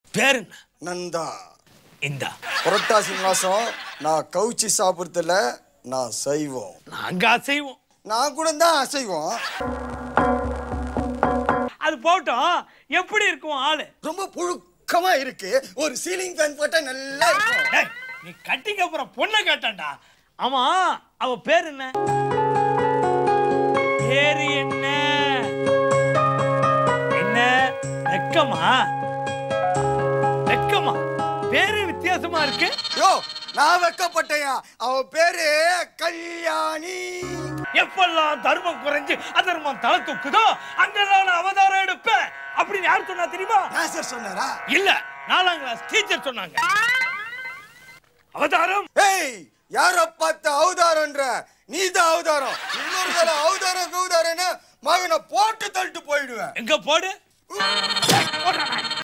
பேர் என்ன நந்தா இந்தா புரட்டாசி மாசம் நான் கவுச்சி சாப்பிட்றதுல நான் சைவம் நாங்க அசைவோம் நான் கூட தான் அசைவம் அது போட்டோம் எப்படி இருக்கும் ஆளு ரொம்ப புழுக்கமா இருக்கு ஒரு சீலிங் ஃபேன் போட்டா நல்லா இருக்கும் டேய், நீ கட்டிக்க போற பொண்ணை கேட்டான்டா ஆமா அவ பேர் என்ன பேரு என்ன என்ன வெக்கமா வெக்கமா பேரு வித்தியாசமா இருக்கு யோ நான் வெக்கப்பட்டேயா அவ பேரு கல்யாணி எப்பெல்லாம் தர்மம் குறைஞ்சு அதர்மம் தலை தூக்குதோ அங்கெல்லாம் நான் அவதாரம் எடுப்பேன் அப்படின்னு யார் சொன்னா தெரியுமா நான் சார் சொன்னாரா இல்ல நாலாம் கிளாஸ் டீச்சர் சொன்னாங்க அவதாரம் ஏய் யார பார்த்த அவதாரன்ற நீ தான் அவதாரம் இன்னொரு தடவை அவதாரம் கௌதாரன்னு மகனை போட்டு தள்ளிட்டு போயிடுவேன் எங்க போடு போடுறா.